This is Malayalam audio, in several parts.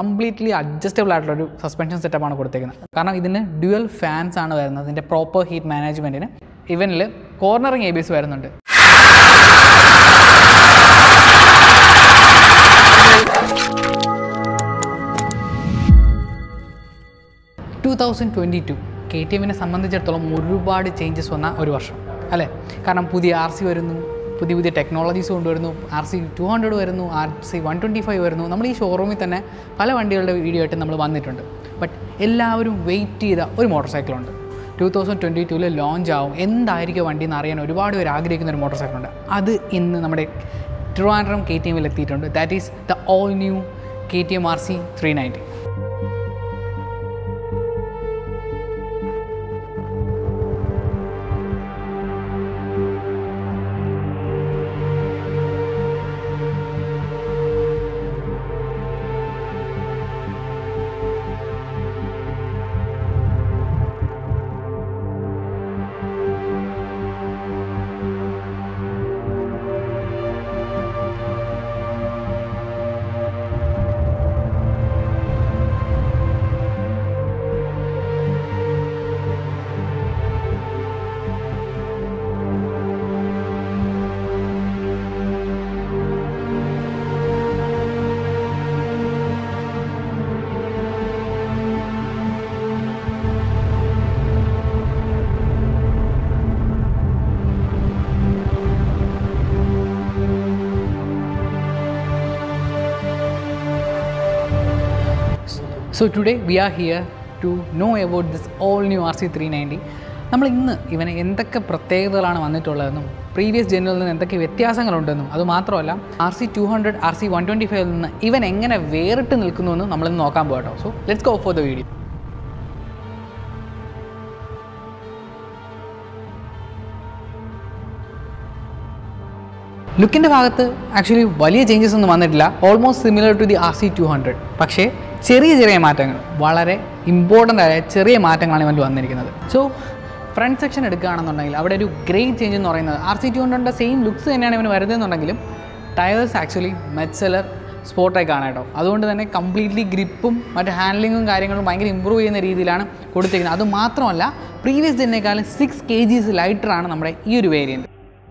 കംപ്ലീറ്റ്ലി അഡ്ജസ്റ്റബിൾ ആയിട്ടുള്ള ഒരു സസ്പെൻഷൻ സെറ്റപ്പാണ് കൊടുത്തേക്കുന്നത് കാരണം ഇതിന് ഡ്യുവൽ ഫാൻസ് ആണ് വരുന്നത് ഇതിൻ്റെ പ്രോപ്പർ ഹീറ്റ് മാനേജ്മെൻറ്റിന് ഇവനിൽ കോർണറിങ് എ ബി എസ് വരുന്നുണ്ട് two thousand twenty two K T എമ്മിനെ സംബന്ധിച്ചിടത്തോളം ഒരുപാട് ചേഞ്ചസ് വന്ന ഒരു വർഷം അല്ലേ കാരണം പുതിയ ആർ സി വരുന്നു പുതിയ പുതിയ ടെക്നോളജീസ് കൊണ്ടുവരുന്നു ആർ സി ടു ഹൺഡ്രഡ് വരുന്നു R C one twenty five വരുന്നു നമ്മൾ ഈ ഷോറൂമിൽ തന്നെ പല വണ്ടികളുടെ വീഡിയോ ആയിട്ട് നമ്മൾ വന്നിട്ടുണ്ട് ബട്ട് എല്ലാവരും വെയിറ്റ് ചെയ്ത ഒരു മോട്ടോർ സൈക്കിളുണ്ട് ടു തൗസൻഡ് ട്വൻറ്റി ടൂവിൽ ലോഞ്ച് ആവും എന്തായിരിക്കും വണ്ടി എന്ന് അറിയാൻ ഒരുപാട് പേര് ആഗ്രഹിക്കുന്ന ഒരു മോട്ടോർ സൈക്കിളുണ്ട് അത് ഇന്ന് നമ്മുടെ ട്രിവാൻഡ്രം കെ ടി എമ്മിൽ എത്തിയിട്ടുണ്ട് that is the all new K T M R C three ninety so today we are here to know about this all new R C three ninety നമ്മൾ ഇന്ന് ഇവന് എന്തൊക്കെ പ്രത്യേകതകളാണ് വന്നിട്ടുള്ളതെന്നും പ്രീവിയസ് ജനറിൽ നിന്ന് എന്തൊക്കെ വ്യത്യാസങ്ങളുണ്ടെന്നും അതുമാത്രമല്ല R C two hundred R C one twenty ഫൈവിൽ നിന്ന് ഇവൻ എങ്ങനെ വേറിട്ട് നിൽക്കുന്നുവെന്ന് നമ്മളിന്ന് നോക്കാൻ പോകട്ടോ so let's go for the video ലുക്കിൻ്റെ ഭാഗത്ത് ആക്ച്വലി വലിയ ചേഞ്ചസ് ഒന്നും വന്നിട്ടില്ല almost similar to the R C two hundred പക്ഷേ ചെറിയ ചെറിയ മാറ്റങ്ങൾ വളരെ ഇമ്പോർട്ടൻ്റ് ആയ ചെറിയ മാറ്റങ്ങളാണ് ഇവൻ്റെ വന്നിരിക്കുന്നത് സോ ഫ്രണ്ട് സെക്ഷൻ എടുക്കുകയാണെന്നുണ്ടെങ്കിൽ അവിടെ ഒരു ഗ്രേറ്റ് ചേഞ്ച് എന്ന് പറയുന്നത് ആർ സി ടു ഹൺഡ്രഡിൻ്റെ സെയിം ലുക്സ് തന്നെയാണ് ഇവന് വരുന്നതെന്നുണ്ടെങ്കിലും ടയേഴ്സ് ആക്ച്വലി മെറ്റ്സെലർ സ്പോർട്ടേക്കാണ് കേട്ടോ അതുകൊണ്ട് തന്നെ കംപ്ലീറ്റ്ലി ഗ്രിപ്പും മറ്റ് ഹാൻഡ്ലിങ്ങും കാര്യങ്ങളും ഭയങ്കര ഇമ്പ്രൂവ് ചെയ്യുന്ന രീതിയിലാണ് കൊടുത്തിരിക്കുന്നത് അത് മാത്രമല്ല പ്രീവിയസ് ജനേക്കാളും സിക്സ് കെ ജീസ് ലൈറ്ററാണ് നമ്മുടെ ഈ ഒരു വേരിയൻറ്റ്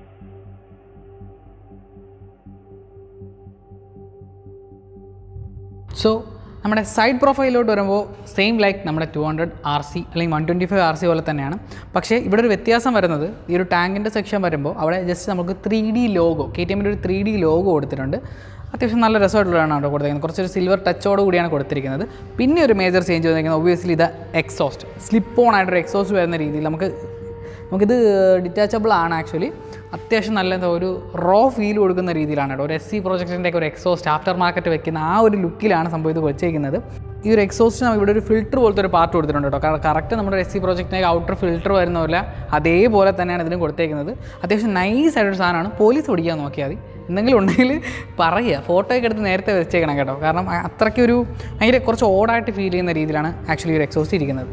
സോ നമ്മുടെ സൈഡ് പ്രൊഫൈലിലോട്ട് വരുമ്പോൾ സെയിം ലൈക്ക് നമ്മുടെ ടു ഹൺഡ്രഡ് ആർ സി അല്ലെങ്കിൽ one twenty five R C പോലെ തന്നെയാണ് പക്ഷേ ഇവിടെ ഒരു വ്യത്യാസം വരുന്നത് ഈ ഒരു ടാങ്കിൻ്റെ സെക്ഷൻ വരുമ്പോൾ അവിടെ ജസ്റ്റ് നമുക്ക് three D logo K T എമ്മിൻ്റെ ഒരു ത്രീ ഡി ലോഗോ കൊടുത്തിട്ടുണ്ട് അത്യാവശ്യം നല്ല രസമായിട്ടുള്ളതാണ് അവിടെ കൊടുത്തിരിക്കുന്നത് കുറച്ചൊരു സിൽവർ ടച്ചോട് കൂടിയാണ് കൊടുത്തിരിക്കുന്നത് പിന്നെ ഒരു മേജർ ചേഞ്ച് വന്നിരിക്കുന്നത് ഒബ്വിയസ്ലി ഇത് എക്സോസ്റ്റ് സ്ലിപ്പ് ഓൺ ആയിട്ടൊരു എക്സോസ്റ്റ് വരുന്ന രീതിയിൽ നമുക്ക് നമുക്കിത് ഡിറ്റാച്ചബിൾ ആണ് ആക്ച്വലി അത്യാവശ്യം നല്ല എന്താ ഒരു റോ ഫീൽ കൊടുക്കുന്ന രീതിയിലാണ് കേട്ടോ ഒരു എസ് സി പ്രോജക്റ്റിൻ്റെ ഒക്കെ ഒരു എക്സോസ്റ്റ് ആഫ്റ്റർ മാർക്കറ്റ് വെക്കുന്ന ആ ഒരു ലുക്കിലാണ് സംഭവം ഇത് വെച്ചേക്കുന്നത് ഈ ഒരു എക്സോസ്റ്റിന് നമ്മൾ ഇവിടെ ഒരു ഫിൽറ്റർ പോലത്തെ ഒരു പാർട്ട് കൊടുത്തിട്ടുണ്ട് കേട്ടോ കാരണം കറക്റ്റ് നമ്മുടെ എസ് സി പ്രോജക്റ്റിൻ്റെ ഔട്ടർ ഫിൽറ്റർ വരുന്ന പോലെ അതേപോലെ തന്നെയാണ് ഇതിനും കൊടുത്തേക്കുന്നത് അത്യാവശ്യം നൈസ് ആയിട്ടൊരു സാധനമാണ് പോലീസ് ഓടിക്കാൻ നോക്കിയാൽ മതി എന്തെങ്കിലും ഉണ്ടെങ്കിൽ പറയുക ഫോട്ടോയൊക്കെ എടുത്ത് നേരത്തെ വെച്ചേക്കണം കേട്ടോ കാരണം അത്രയ്ക്കൊരു ഭയങ്കര കുറച്ച് ഓടായിട്ട് ഫീൽ ചെയ്യുന്ന രീതിയിലാണ് ആക്ച്വലി ഒരു എക്സോസ്റ്റ് ഇരിക്കുന്നത്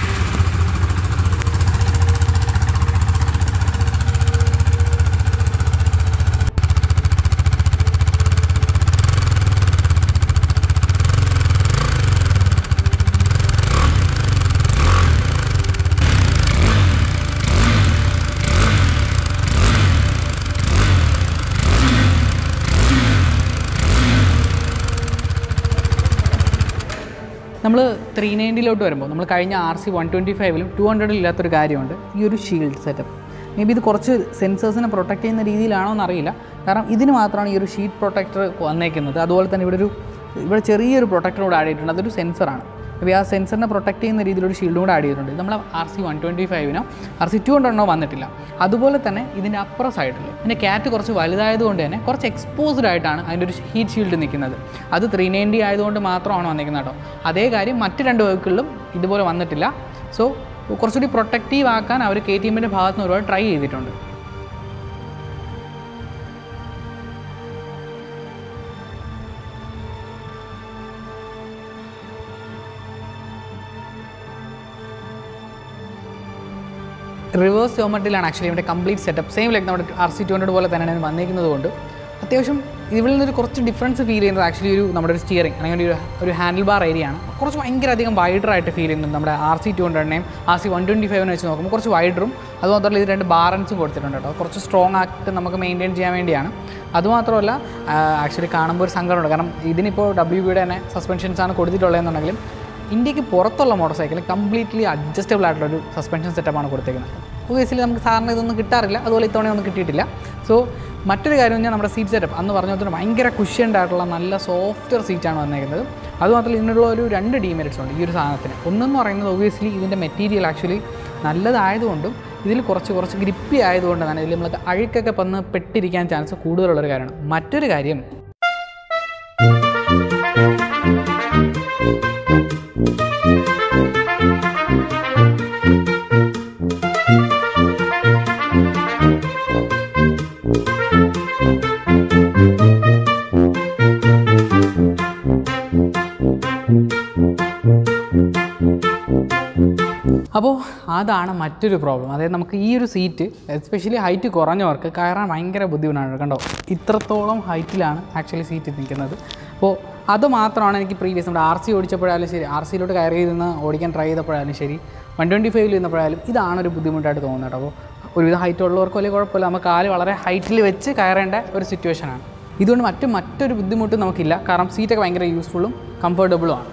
നമ്മൾ ത്രീ നയൻറ്റിയിലോട്ട് വരുമ്പോൾ നമ്മൾ കഴിഞ്ഞ ആർ സി വൺ ട്വൻറ്റി ഫൈവിലും ടു ഹൺഡ്രഡിലും ഇല്ലാത്തൊരു കാര്യമുണ്ട് ഈ ഒരു ഷീൽഡ് സെറ്റപ്പ് മേ ബി ഇത് കുറച്ച് സെൻസേഴ്സിനെ പ്രൊട്ടക്ട് ചെയ്യുന്ന രീതിയിലാണോ എന്നറിയില്ല കാരണം ഇതിന് മാത്രമാണ് ഈ ഒരു ഷീറ്റ് പ്രൊട്ടക്ടർ വന്നേക്കുന്നത് അതുപോലെ തന്നെ ഇവിടെ ഒരു ഇവിടെ ചെറിയൊരു പ്രൊട്ടക്ടർ കൂടെ ആഡ് ചെയ്തിട്ടുണ്ട് അതൊരു സെൻസറാണ് അപ്പോൾ ആ സെൻസറിനെ പ്രൊട്ടക്ട് ചെയ്യുന്ന രീതിയിലൊരു ഷീൽഡും കൂടെ ആഡ് ചെയ്തിട്ടുണ്ട് നമ്മൾ ആർ സി വൺ ട്വൻറ്റി ഫൈവിനോ ആർ സി ടു ഹൺഡ്രഡിനോ വന്നിട്ടില്ല അതുപോലെ തന്നെ ഇതിൻ്റെ അപ്പുറ സൈഡിൽ ഇതിൻ്റെ ക്യാറ്റ് കുറച്ച് വലുതായതുകൊണ്ട് തന്നെ കുറച്ച് എക്സ്പോസ്ഡ് ആയിട്ടാണ് അതിൻ്റെ ഒരു ഹീറ്റ് ഷീൽഡ് നിൽക്കുന്നത് അത് ത്രീ നയൻറ്റി ആയതുകൊണ്ട് മാത്രമാണ് വന്നിരിക്കുന്നത് കേട്ടോ അതേ കാര്യം മറ്റ് രണ്ട് വെഹിക്കിളിലും ഇതുപോലെ വന്നിട്ടില്ല സോ കുറച്ചുകൂടി പ്രൊട്ടക്റ്റീവ് ആക്കാൻ അവർ കെ ടി എമ്മിൻ്റെ ഭാഗത്ത് നിന്ന് ഒരുപാട് ട്രൈ ചെയ്തിട്ടുണ്ട് റിവേഴ്സ് ജോമെട്രിയിലാണ് ആക്ച്വലി ഇവിടെ കംപ്ലീറ്റ് സെറ്റപ്പ് സെയിം ലൈക്ക് നമ്മുടെ ആർ സി ടു ഹൺഡ്രഡ് പോലെ തന്നെയാണ് ഇത് വന്നിരിക്കുന്നത് കൊണ്ട് അത്യാവശ്യം ഇതിൽ നിന്നൊരു കുറച്ച് ഡിഫറൻസ് ഫീൽ ചെയ്യുന്നത് ആക്ച്വലി ഒരു നമ്മുടെ ഒരു സ്റ്റിയറിംഗ് അല്ലെങ്കിൽ ഒരു ഒരു ഹാൻഡിൽ ബാർ ഏരിയ ആണ് കുറച്ച് ഭയങ്കര അധികം വൈഡറായിട്ട് ഫീൽ ചെയ്യുന്നുണ്ട് നമ്മുടെ ആർ സി ടു ഹൺഡ്രഡിനെയും ആർ സി വൺ ട്വൻറ്റി ഫൈവിനെ വെച്ച് നോക്കുമ്പോൾ കുറച്ച് വൈഡറും അതുമാത്രമല്ല ഇത് രണ്ട് ബാലൻസും കൊടുത്തിട്ടുണ്ട് കേട്ടോ കുറച്ച് സ്ട്രോങ് ആയിട്ട് നമുക്ക് മെയിൻറ്റെയിൻ ചെയ്യാൻ വേണ്ടിയാണ് അതുമാത്രമല്ല ആക്ച്വലി കാണുമ്പോൾ ഒരു സങ്കടമുണ്ട് കാരണം ഇതിനിപ്പോൾ ഡബ്ല്യു ബിയുടെ തന്നെ സസ്പെൻഷൻസ് ആണ് കൊടുത്തിട്ടുള്ളതെന്നുണ്ടെങ്കിലും ഇന്ത്യക്ക് പുറത്തുള്ള മോട്ടോർ സൈക്കിൾ കംപ്ലീറ്റ്ലി അഡ്ജസ്റ്റബിൾ ആയിട്ടുള്ള ഒരു സസ്പെൻഷൻ സെറ്റപ്പാണ് കൊടുത്തേക്കുന്നത് ഒബിയസ്ലി നമുക്ക് സാറിന് ഇതൊന്നും കിട്ടാറില്ല അതുപോലെ ഇത്തവണ ഒന്നും കിട്ടിയിട്ടില്ല സോ മറ്റൊരു കാര്യം പറഞ്ഞാൽ നമ്മുടെ സീറ്റ് സെറ്റപ്പ് അന്ന് പറഞ്ഞ പോലെ ഭയങ്കര കുഷ്യൻഡ് ആയിട്ടുള്ള നല്ല സോഫ്റ്റ്വെയർ സീറ്റാണ് വന്നേക്കുന്നത് അതുമാത്രമല്ല ഇതിനുള്ള ഒരു രണ്ട് ഡീമെറിറ്റ്സ് ഉണ്ട് ഈ ഒരു സാധനത്തിന് ഒന്നെന്ന് പറയുന്നത് ഒബിയസ്ലി ഇതിൻ്റെ മെറ്റീരിയൽ ആക്ച്വലി നല്ലതായതുകൊണ്ടും ഇതിൽ കുറച്ച് കുറച്ച് ഗ്രിപ്പി ആയതുകൊണ്ട് തന്നെ ഇതിൽ നമ്മൾക്ക് അഴുക്കൊക്കെ വന്ന് പെട്ടിരിക്കാൻ ചാൻസ് കൂടുതലുള്ളൊരു കാര്യമാണ് മറ്റൊരു കാര്യം അപ്പോൾ അതാണ് മറ്റൊരു പ്രോബ്ലം അതായത് നമുക്ക് ഈ ഒരു സീറ്റ് എസ്പെഷ്യലി ഹൈറ്റ് കുറഞ്ഞവർക്ക് കയറാൻ ഭയങ്കര ബുദ്ധിമുട്ടാണ് കണ്ടോ ഇത്രത്തോളം ഹൈറ്റിലാണ് ആക്ച്വലി സീറ്റ് നിൽക്കുന്നത് അപ്പോൾ അത് മാത്രമാണ് എനിക്ക് പ്രീവിയസ് നമ്മുടെ ആർ സി ഓടിച്ചപ്പോഴായാലും ശരി ആർ സിയിലോട്ട് കയറി നിന്ന് ഓടിക്കാൻ ട്രൈ ചെയ്തപ്പോഴായാലും ശരി വൺ ട്വൻറ്റി ഫൈവിൽ ഇരുന്നപ്പോഴായാലും ഇതാണ് ഒരു ബുദ്ധിമുട്ടായിട്ട് തോന്നുന്നത് കേട്ടോ അപ്പോൾ ഒരുവിധ ഹൈറ്റ് ഉള്ളവർക്ക് വലിയ കുഴപ്പമില്ല നമുക്ക് കാല് വളരെ ഹൈറ്റിൽ വെച്ച് കയറേണ്ട ഒരു സിറ്റുവേഷനാണ് ഇതുകൊണ്ട് മറ്റു മറ്റൊരു ബുദ്ധിമുട്ടും നമുക്കില്ല കാരണം സീറ്റൊക്കെ ഭയങ്കര യൂസ്ഫുള്ളും കംഫർട്ടബിളും ആണ്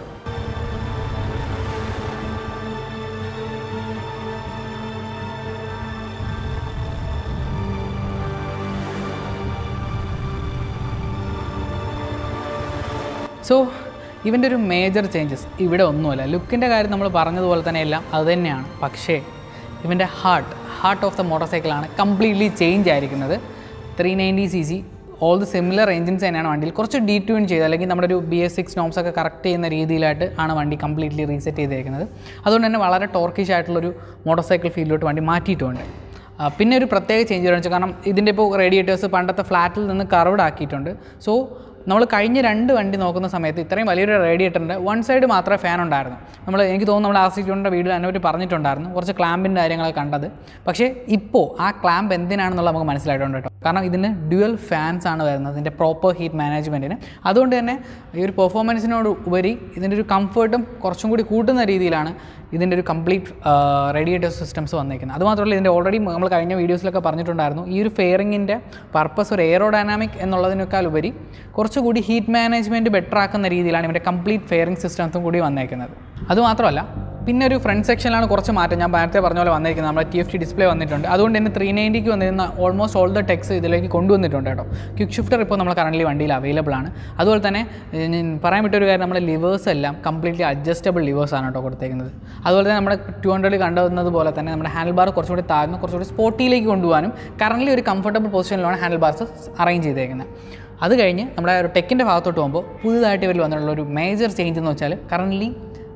സോ ഇവൻ്റെ ഒരു മേജർ ചേഞ്ചസ് ഇവിടെ ഒന്നുമല്ല ലുക്കിൻ്റെ കാര്യം നമ്മൾ പറഞ്ഞതുപോലെ തന്നെ എല്ലാം അത് തന്നെയാണ് പക്ഷേ ഇവൻ്റെ heart heart of the motor സൈക്കിളാണ് കംപ്ലീറ്റ്ലി ചേഞ്ച് ആയിരിക്കുന്നത് three ninety C C all the similar engines തന്നെയാണ് വണ്ടിയിൽ കുറച്ച് ഡീറ്റ്യൂൺ ചെയ്ത് അല്ലെങ്കിൽ നമ്മുടെ ഒരു ബി എസ് സിക്സ് നോംസ് ഒക്കെ കറക്റ്റ് ചെയ്യുന്ന രീതിയിലായിട്ട് ആണ് വണ്ടി കംപ്ലീറ്റ്ലി റീസെറ്റ് ചെയ്തേക്കുന്നത് അതുകൊണ്ട് തന്നെ വളരെ ടോർക്കിഷ് ആയിട്ടുള്ളൊരു മോട്ടോർ സൈക്കിൾ ഫീൽഡിലോട്ട് വണ്ടി മാറ്റിയിട്ടുണ്ട് ആ, പിന്നെ ഒരു പ്രത്യേക ചേഞ്ച് എന്ന് വെച്ചാൽ കാരണം ഇതിൻ്റെ ഇപ്പോൾ റേഡിയേറ്റേഴ്സ് പണ്ടത്തെ ഫ്ലാറ്റിൽ നിന്ന് കർവ്ഡ് ആക്കിയിട്ടുണ്ട് സോ നമ്മൾ കഴിഞ്ഞ രണ്ട് വണ്ടി നോക്കുന്ന സമയത്ത് ഇത്രയും വലിയൊരു റേഡിയേറ്ററിൻ്റെ വൺ സൈഡ് മാത്രമേ ഫാൻ ഉണ്ടായിരുന്നു നമ്മൾ എനിക്ക് തോന്നുന്നു നമ്മൾ ആസിറ്റുണ്ട് വീട്ടിൽ തന്നെ ഒരു പറഞ്ഞിട്ടുണ്ടായിരുന്നു കുറച്ച് ക്ലാമ്പിൻ്റെ കാര്യങ്ങളൊക്കെ കണ്ടത് പക്ഷേ ഇപ്പോൾ ആ ക്ലാമ്പ് എന്തിനാണെന്നുള്ളത് നമുക്ക് മനസ്സിലായിട്ടുണ്ട് കേട്ടോ കാരണം ഇതിന് ഡ്യുവൽ ഫാൻസ് ആണ് വരുന്നത് ഇതിൻ്റെ പ്രോപ്പർ ഹീറ്റ് മാനേജ്മെൻറ്റിന് അതുകൊണ്ട് തന്നെ ഈ ഒരു പെർഫോമൻസിനോട് ഉപരി ഇതിൻ്റെ ഒരു കംഫർട്ടും കുറച്ചും കൂടി കൂട്ടുന്ന രീതിയിലാണ് ഇതിൻ്റെ ഒരു കംപ്ലീറ്റ് റേഡിയേറ്റർ സിസ്റ്റംസ് വന്നേക്കുന്നത് അതുമാത്രമല്ല ഇതിൻ്റെ ഓൾറെഡി നമ്മൾ കഴിഞ്ഞ വീഡിയോസിലൊക്കെ പറഞ്ഞിട്ടുണ്ടായിരുന്നു ഈ ഒരു ഫെയറിങ്ങിൻ്റെ പർപ്പസ് ഒരു എയറോഡൈനാമിക് എന്നുള്ളതിനേക്കാൾ ഉപരി കുറച്ചുകൂടി ഹീറ്റ് മാനേജ്മെൻറ്റ് ബെറ്റർ ആക്കുന്ന രീതിയിലാണ് ഇവൻ്റെ കംപ്ലീറ്റ് ഫെയറിംഗ് സിസ്റ്റംസും കൂടി വന്നേക്കുന്നത് അതുമാത്രമല്ല പിന്നെ ഒരു ഫ്രണ്ട് സെക്ഷനിലാണ് കുറച്ച് മാറ്റം ഞാൻ നേരത്തെ പറഞ്ഞ പോലെ വന്നിരിക്കുന്നത് നമ്മുടെ ടി എഫ് ടി ഡിസ്പ്ലേ വന്നിട്ടുണ്ട് അതുകൊണ്ട് തന്നെ ത്രീ നയൻറ്റിക്ക് വന്നിരുന്ന ഓൾമോസ്റ്റ് ഓൾ ദ ടെക്സ് ഇതിലേക്ക് കൊണ്ടുവന്നിട്ടുണ്ട് കേട്ടോ ക്വിക്ക് ഷിഫ്റ്റർ ഇപ്പോൾ നമ്മൾ കറൻ്റ് വണ്ടിയിൽ അവൈലബിൾ ആണ് അതുപോലെ തന്നെ ഏഹ്, ഞാൻ പറയാൻ വിട്ട ഒരു കാര്യം നമ്മുടെ ലിവേഴ്സ് എല്ലാം കംപ്ലീറ്റ്ലി അഡ്ജസ്റ്റബിൾ ലിവേഴ്സ് ആണ് കേട്ടോ കൊടുത്തേക്കുന്നത് അതുപോലെ തന്നെ നമ്മുടെ ടു ഹൺഡ്രഡിൽ കണ്ടുവന്നത് പോലെ തന്നെ നമ്മുടെ ഹാൻഡിൽ ബാർ കുറച്ചുകൂടി താഴ്ന്നു കുറച്ചുകൂടി സ്പോർട്ടിയിലേക്ക് കൊണ്ടുപോകാനും കറൻ്റ് ഒരു കംഫർട്ടബിൾ പൊസിഷനിലാണ് ഹാൻഡിൽ ബാർസ് അറേഞ്ച് ചെയ്തേക്കുന്നത് അത് കഴിഞ്ഞ് നമ്മുടെ ഒരു ടെക്കിൻ്റെ ഭാഗത്തോട്ട് പോകുമ്പോൾ പുതുതായിട്ട് ഇവരിൽ വന്നിട്ടുള്ള ഒരു മേജർ ചേഞ്ച് എന്ന് വെച്ചാൽ currently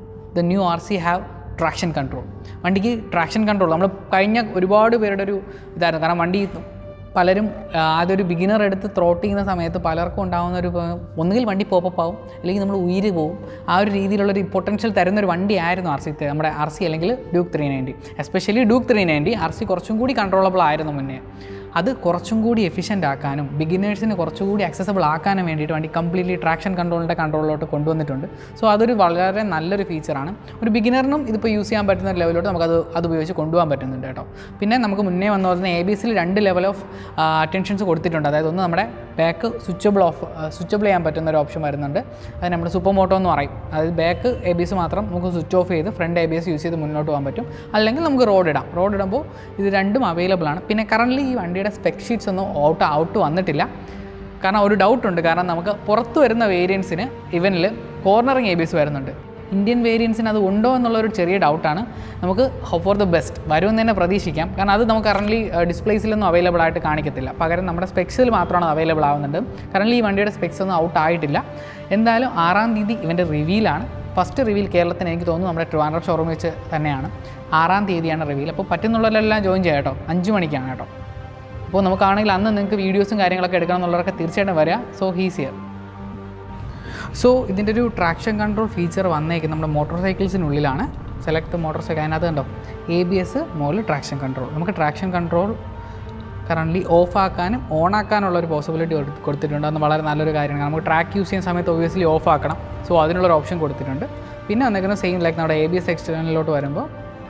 the new R C have traction control വണ്ടിക്ക് ട്രാക്ഷൻ കൺട്രോൾ നമ്മൾ കഴിഞ്ഞ ഒരുപാട് പേരുടെ ഒരു ഇതായിരുന്നു കാരണം വണ്ടി പലരും ആ, ആദ്യം ഒരു ബിഗിനർ എടുത്ത് ത്രോട്ട് ചെയ്യുന്ന സമയത്ത് പലർക്കും ഉണ്ടാകുന്ന ഒരു പ- ഒന്നുകിൽ വണ്ടി പോപ്പപ്പ് ആവും അല്ലെങ്കിൽ നമ്മൾ ഉയിര് പോവും ആ ഒരു രീതിയിലുള്ളൊരു പൊട്ടൻഷ്യൽ തരുന്ന ഒരു വണ്ടി ആയിരുന്നു ആർ സി നമ്മുടെ ആർ സി അല്ലെങ്കിൽ Duke three ninety especially Duke three ninety R C കുറച്ചും കൂടി കൺട്രോളബിൾ ആയിരുന്നു മുന്നേ അത് കുറച്ചും കൂടി എഫിഷ്യൻ്റ് ആക്കാനും ബിഗിനേഴ്സിന് കുറച്ചുകൂടി അക്സസബിൾ ആക്കാനും വേണ്ടിയിട്ട് വേണ്ടി കംപ്ലീറ്റ്ലി ട്രാക്ഷൻ കൺട്രോളിൻ്റെ കൺട്രോളിലോട്ട് കൊണ്ടുവന്നിട്ടുണ്ട് സോ അതൊരു വളരെ നല്ലൊരു ഫീച്ചറാണ് ഒരു ബിഗിനറിനും ഇതിപ്പോൾ യൂസ് ചെയ്യാൻ പറ്റുന്ന ഒരു ലെവലിലോട്ട് നമുക്കത് അത് ഉപയോഗിച്ച് കൊണ്ടുപോകാൻ പറ്റുന്നുണ്ട് കേട്ടോ പിന്നെ നമുക്ക് മുന്നേ വന്ന പോലെ തന്നെ എ ബി എസിൽ രണ്ട് ലെവൽ ഓഫ് അറ്റൻഷൻസ് കൊടുത്തിട്ടുണ്ട് അതായത് ഒന്ന് നമ്മുടെ ബാക്ക് സ്വിച്ചബിൾ ഓഫ് സ്വിച്ചബിൾ ചെയ്യാൻ പറ്റുന്ന ഒരു ഓപ്ഷൻ വരുന്നുണ്ട് അത് നമ്മുടെ സൂപ്പർ മോട്ടോ എന്ന് പറയും അതായത് ബാക്ക് എ ബി എസ് മാത്രം നമുക്ക് സ്വിച്ച് ഓഫ് ചെയ്ത് front A B S use ചെയ്ത് മുന്നോട്ട് പോകാൻ പറ്റും അല്ലെങ്കിൽ നമുക്ക് റോഡ് ഇടാം റോഡ് ഇടുമ്പോൾ ഇത് രണ്ടും അവൈലബിൾ ആണ് പിന്നെ കറൻ്റ് ഈ വണ്ടിയുടെ സ്പെക് ഷീറ്റ്സ് ഒന്നും ഔട്ട് ഔട്ട് വന്നിട്ടില്ല കാരണം ഒരു ഡൗട്ട് ഉണ്ട് കാരണം നമുക്ക് പുറത്ത് വരുന്ന വേരിയൻസിന് ഇവനിൽ കോർണറിങ് എ ബി എസ് വരുന്നുണ്ട് ഇന്ത്യൻ വേരിയൻസിന് അത് ഉണ്ടോ എന്നുള്ളൊരു ചെറിയ ഡൗട്ടാണ് നമുക്ക് ഫോർ ദ ബെസ്റ്റ് വരുമെന്ന് തന്നെ പ്രതീക്ഷിക്കാം കാരണം അത് നമുക്ക് കറൻ്റ് ഡിസ്പ്ലേസിലൊന്നും അവൈലബിൾ ആയിട്ട് കാണിക്കത്തില്ല പകരം നമ്മുടെ സ്പെക്സിൽ മാത്രമാണ് അവൈലബിൾ ആവുന്നുണ്ട് കറൻ്റ് ഈ വണ്ടിയുടെ സ്പെക്സ് ഒന്നും ഔട്ട് ആയിട്ടില്ല എന്തായാലും ആറാം തീയതി ഇവൻ്റെ റിവീലാണ് ഫസ്റ്റ് റിവീൽ കേരളത്തിന് എനിക്ക് തോന്നുന്നു നമ്മുടെ ട്രിവാൻഡ്രം ഷോറൂം വെച്ച് തന്നെയാണ് ആറാം തീയതിയാണ് റിവീൽ അപ്പോൾ പറ്റുന്നുള്ളവരെല്ലാം ജോയിൻ ചെയ്യാം കേട്ടോ അഞ്ച് മണിക്കാണ് കേട്ടോ അപ്പോൾ നമുക്കാണെങ്കിൽ അന്ന് നിങ്ങൾക്ക് വീഡിയോസും കാര്യങ്ങളൊക്കെ എടുക്കണം എന്നുള്ളവരൊക്കെ തീർച്ചയായിട്ടും വരിക സോ ഹീസ് ഇയർ സോ ഇതിൻ്റെ ഒരു ട്രാക്ഷൻ കൺട്രോൾ ഫീച്ചർ വന്നേക്കുന്നത് നമ്മുടെ മോട്ടോർ സൈക്കിൾസിനുള്ളിലാണ് സെലക്ട് മോട്ടോർ സൈക്കിൾ അതിനകത്ത് കണ്ടോ എ ബി എസ് മുകളിൽ ട്രാക്ഷൻ കൺട്രോൾ നമുക്ക് ട്രാക്ഷൻ കൺട്രോൾ കറൻ്റ്ലി ഓഫ് ആക്കാനും ഓൺ ആക്കാനുള്ള ഒരു പോസിബിലിറ്റി കൊടുത്തിട്ടുണ്ട് അത് വളരെ നല്ലൊരു കാര്യമാണ് നമുക്ക് ട്രാക്ക് യൂസ് ചെയ്യുന്ന സമയത്ത് ഒബ്വിയസ്ലി ഓഫ് ആക്കണം സോ അതിനുള്ളൊരു ഓപ്ഷൻ കൊടുത്തിട്ടുണ്ട് പിന്നെ വന്നിരിക്കുന്നത് സെയിം ലൈക്ക് നമ്മുടെ എ ബി എസ് എക്സ്റ്റേണലിലോട്ട് വരുമ്പോൾ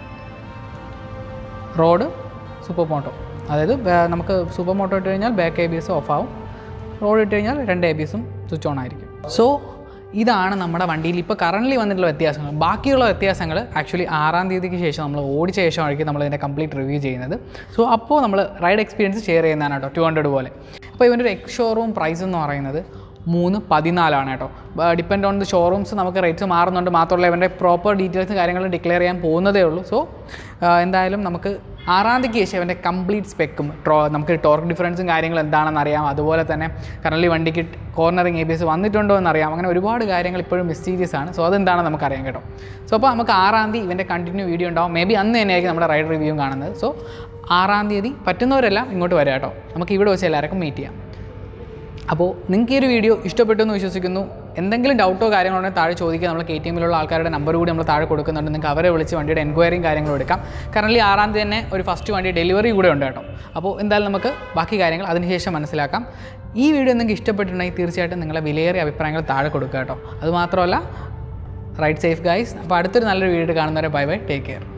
റോഡ് സൂപ്പർ മോട്ടോ അതായത് ബേ- നമുക്ക് സൂപ്പർ മോട്ടോ ഇട്ട് കഴിഞ്ഞാൽ back A B S off ആവും റോഡ് ഇട്ട് കഴിഞ്ഞാൽ രണ്ട് എ ബി എസും സ്വിച്ച് ഓൺ ആയിരിക്കും സോ ഇതാണ് നമ്മുടെ വണ്ടിയിൽ ഇപ്പോൾ കറൻ്റ്ലി വന്നിട്ടുള്ള വ്യത്യാസങ്ങൾ ബാക്കിയുള്ള വ്യത്യാസങ്ങൾ ആക്ച്വലി ആറാം തീയതിക്ക് ശേഷം നമ്മൾ ഓടിച്ച ശേഷമായിരിക്കും നമ്മൾ ഇതിൻ്റെ കംപ്ലീറ്റ് റിവ്യൂ ചെയ്യുന്നത് സോ അപ്പോൾ നമ്മൾ റൈഡ് എക്സ്പീരിയൻസ് ഷെയർ ചെയ്യുന്നതാണ് കേട്ടോ ടു ഹൺഡ്രഡ് പോലെ അപ്പോൾ ഇവൻ്റെ ഒരു എക്സ് ഷോറൂം പ്രൈസ് എന്ന് പറയുന്നത് മൂന്ന് പതിനാലാണ് കേട്ടോ ഡിപ്പെൻഡ് ഓൺ ദി ഷോറൂംസ് നമുക്ക് റേറ്റ്സ് മാറുന്നുണ്ട് മാത്രമല്ല ഇവൻ്റെ പ്രോപ്പർ ഡീറ്റെയിൽസ് കാര്യങ്ങളും ഡിക്ലെയർ ചെയ്യാൻ പോകുന്നതേ ഉള്ളൂ സോ എന്തായാലും നമുക്ക് ആറാം തീയതിക്ക് ശേഷം ഇവൻ്റെ കംപ്ലീറ്റ് സ്പെക്കും ട്രോ നമുക്ക് ടോർക്ക് ഡിഫറൻസും കാര്യങ്ങളും എന്താണെന്ന് അറിയാം അതുപോലെ തന്നെ കറൻലി വണ്ടിക്ക് കോർണറിങ് എ ബി എസ് വന്നിട്ടുണ്ടോ എന്നറിയാം അങ്ങനെ ഒരുപാട് കാര്യങ്ങൾ ഇപ്പോഴും മിസ്റ്റീരിയസ് ആണ് സോ അതെന്താണെന്ന് നമുക്കറിയാം കേട്ടോ സോ അപ്പോൾ നമുക്ക് ആറാം തീയതി ഇവൻ്റെ കണ്ടിന്യൂ വീഡിയോ ഉണ്ടാവും മേ ബി അന്ന് തന്നെയായിരിക്കും നമ്മുടെ റൈഡ് റിവ്യൂവും കാണുന്നത് സോ ആറാം തീയതി പറ്റുന്നവരെല്ലാം ഇങ്ങോട്ട് വരാം കേട്ടോ നമുക്ക് ഇവിടെ വെച്ച് എല്ലാവർക്കും മീറ്റ് ചെയ്യാം അപ്പോൾ നിങ്ങൾക്ക് ഈ ഒരു വീഡിയോ ഇഷ്ടപ്പെട്ടു എന്ന് വിശ്വസിക്കുന്നു എന്തെങ്കിലും ഡൗട്ടോ കാര്യങ്ങളോ ഉണ്ടെങ്കിൽ താഴെ ചോദിക്കുക നമ്മൾ കെ ടി എമ്മിലുള്ള ആൾക്കാരുടെ നമ്പർ കൂടി നമ്മൾ താഴെ കൊടുക്കുന്നുണ്ട് നിങ്ങൾക്ക് അവരെ വിളിച്ച് വണ്ടിയുടെ എൻക്വയറിയും കാര്യങ്ങളും എടുക്കാം കറൻലി ആറാം തീയതി തന്നെ ഒരു ഫസ്റ്റ് വണ്ടി ഡെലിവറി കൂടെ ഉണ്ട് കേട്ടോ അപ്പോൾ എന്തായാലും നമുക്ക് ബാക്കി കാര്യങ്ങൾ അതിനുശേഷം മനസ്സിലാക്കാം ഈ വീഡിയോ നിങ്ങൾക്ക് ഇഷ്ടപ്പെട്ടിട്ടുണ്ടെങ്കിൽ തീർച്ചയായിട്ടും നിങ്ങളെ വിലയേറിയ അഭിപ്രായങ്ങൾ താഴെ കൊടുക്കുക കേട്ടോ അതുമാത്രമല്ല റൈറ്റ് സേഫ് ഗൈസ് അപ്പോൾ അടുത്തൊരു നല്ലൊരു വീഡിയോ കാണുന്നവരെ ബൈ ബൈ ടേക്ക് കെയർ